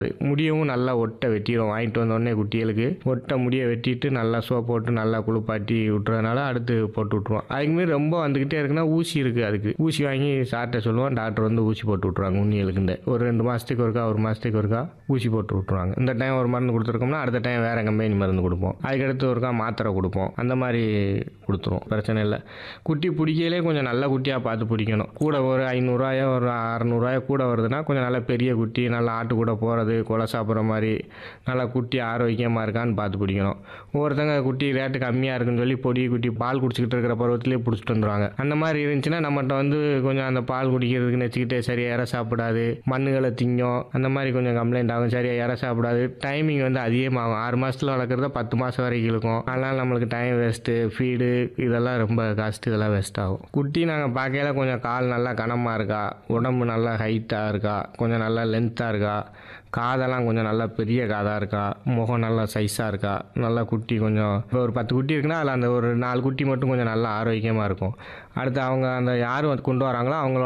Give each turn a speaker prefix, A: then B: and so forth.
A: முடியவும் நல்லா ஒட்டை வெட்டிடும் வாங்கிட்டு வந்தோடனே குட்டிகளுக்கு ஒட்டை முடியை வெட்டிட்டு நல்லா சோப் போட்டு நல்லா குளிப்பாட்டி விட்டுறதுனால அடுத்து போட்டு விட்ருவோம் அதுக்கு மாரி ரொம்ப வந்துக்கிட்டே இருக்குன்னா ஊசி இருக்குது அதுக்கு ஊசி வாங்கி சார்ட்ட சொல்லுவோம் டாக்டர் வந்து ஊசி போட்டு விட்ருவாங்க உண்ணிகளுக்குண்டு ஒரு ரெண்டு மாதத்துக்கு ஒருக்கா ஒரு மாதத்துக்கு ஒருக்கா ஊசி போட்டு விட்ருவாங்க இந்த டைம் ஒரு மருந்து கொடுத்துருக்கோம்னா அடுத்த டைம் வேறு கம்பெனி மருந்து கொடுப்போம் அதுக்கடுத்து ஒருக்கா மாத்திரை கொடுப்போம் அந்த மாதிரி கொடுத்துருவோம் பிரச்சனை இல்லை குட்டி பிடிக்கையிலே கொஞ்சம் நல்ல குட்டியாக பார்த்து பிடிக்கணும் கூட ஒரு ஐநூறுரூவாயோ ஒரு அறநூறுவாயோ கூட வருதுன்னா கொஞ்சம் நல்ல பெரிய குட்டி நல்லா ஆட்டு கூட போகிறது கொலை சாப்பிட்ற மாதிரி நல்லா குட்டி ஆரோக்கியமாக இருக்கான்னு பார்த்து பிடிக்கணும் ஒவ்வொருத்தங்க குட்டி ரேட்டு கம்மியாக இருக்குன்னு சொல்லி பொடி குட்டி பால் குடிச்சிக்கிட்டு இருக்கிற பருவத்திலே பிடிச்சிட்டு வந்துடுவாங்க அந்த மாதிரி இருந்துச்சுன்னா நம்மகிட்ட வந்து கொஞ்சம் அந்த பால் குடிக்கிறதுக்கு வச்சுக்கிட்டு சரியாக இற சாப்பிடாது மண்ணுகளை திங்கும் அந்த மாதிரி கொஞ்சம் கம்ப்ளைண்ட் ஆகும் சரியாக இற சாப்பிடாது டைமிங் வந்து அதிகமாகும் ஆறு மாதத்தில் வளர்க்குறத பத்து மாதம் வரைக்கும் இருக்கும் அதனால் நம்மளுக்கு டைம் வேஸ்ட்டு ஃபீடு இதெல்லாம் ரொம்ப காஸ்ட் இதெல்லாம் வேஸ்ட் ஆகும் குட்டி நாங்கள் பார்க்கையில கொஞ்சம் கால் நல்லா கனமாக இருக்கா உடம்பு நல்லா ஹைட்டாக இருக்கா கொஞ்சம் நல்லா லென்த்தாக இருக்கா காதெல்லாம் கொஞ்சம் நல்லா பெரிய காதாக இருக்கா முகம் நல்லா சைஸாக இருக்கா நல்லா குட்டி கொஞ்சம் இப்போ ஒரு பத்து குட்டி இருக்குன்னா அதில் அந்த ஒரு நாலு குட்டி மட்டும் கொஞ்சம் நல்லா ஆரோக்கியமாக இருக்கும் அடுத்து அவங்க அந்த யார் வந்து கொண்டு வராங்களோ அவங்களோட